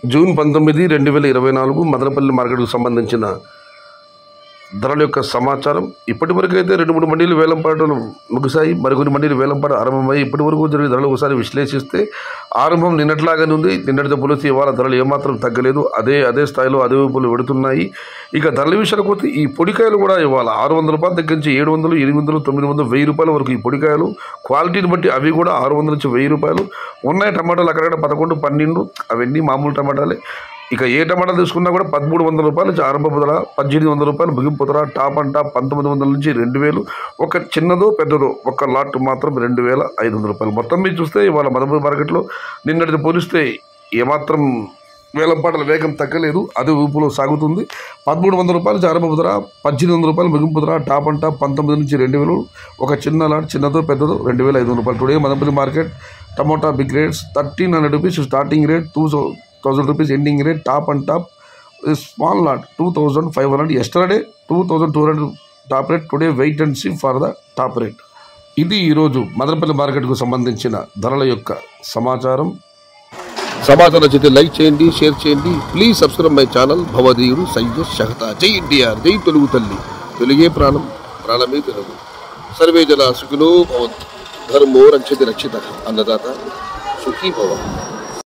June పంతొమ్మిది రెండు వేల ఇరవై నాలుగు మదనపల్లి మార్కెట్కు సంబంధించిన ధరల యొక్క సమాచారం ఇప్పటి వరకు అయితే రెండు మూడు మండీలు వేలంపాటలు ముగిశాయి మరికొన్ని మండీలు వేలంపాట ఆరంభమై ఇప్పటి వరకు జరిగిన ధరలు ఒకసారి విశ్లేషిస్తే ఆరంభం నిన్నట్లాగానే ఉంది నిన్నటితో పోలిస్తే ఇవాళ ధరలు ఏమాత్రం తగ్గలేదు అదే అదే స్థాయిలో అదే ఊపులు పెడుతున్నాయి ఇక ధరల విషయానికి పోతే ఈ పొడికాయలు కూడా ఇవాళ ఆరు వందల రూపాయలు తగ్గించి ఏడు వందలు ఎనిమిది వందలు తొమ్మిది వందలు వెయ్యి రూపాయల వరకు ఈ పొడికాయలు క్వాలిటీని బట్టి అవి కూడా ఆరు వందల నుంచి వెయ్యి రూపాయలు ఉన్నాయి టమాటాలు అక్కడక్కడ పదకొండు పన్నెండు అవన్నీ మామూలు టమాటాలే ఇక ఏ టమాటా తీసుకున్నా కూడా పదమూడు వందల రూపాయలు నుంచి ఆరంభపు ధర పద్దెనిమిది వందల రూపాయలు ముగింపు ధర టాప్ అండ్ టాప్ పంతొమ్మిది వందల నుంచి రెండు వేలు ఒక చిన్నదో పెద్దదో ఒక లాట్ మాత్రం రెండు వేల ఐదు వందల రూపాయలు మొత్తం మీద చూస్తే ఇవాళ మదనపల్లి మార్కెట్లో నిన్నటితో పోలిస్తే ఏమాత్రం వేలంపాటల వేగం తగ్గలేదు అదే ఊపులో సాగుతుంది పదమూడు వందల రూపాయలు నుంచి ఆరంభపు ధర పద్దెనిమిది వందల రూపాయలు ముగింపు ధర టాప్ అండ్ టాప్ పంతొమ్మిది నుంచి రెండు వేలు ఒక చిన్న లాట్ చిన్నదో పెద్దదో రెండు వేల ఐదు వందల రూపాయలు today Madanapalle market tomato big rates thirteen hundred rupees starting rate two thousand rupees ending rate top and top small lot two thousand five hundred yesterday two thousand two hundred top rate today wait and see for the top rate ఇది ఈరోజు మదనపల్లి మార్కెట్కు సంబంధించిన ధరల యొక్క సమాచారం సమాచారం నచ్చితే like చేయండి షేర్ చేయండి ప్లీజ్ సబ్స్క్రైబ్ మై ఛానల్ భవదీయుడు సయ్యద్ షహతా జై ఎన్టీఆర్ జై తెలుగు తల్లి తెలుగే ప్రాణం ప్రాణమే తెలుగు సర్వే జన సుఖినో భవంతు ధర్మో రక్షతి రక్షిత అన్నదాత సుఖీ భవ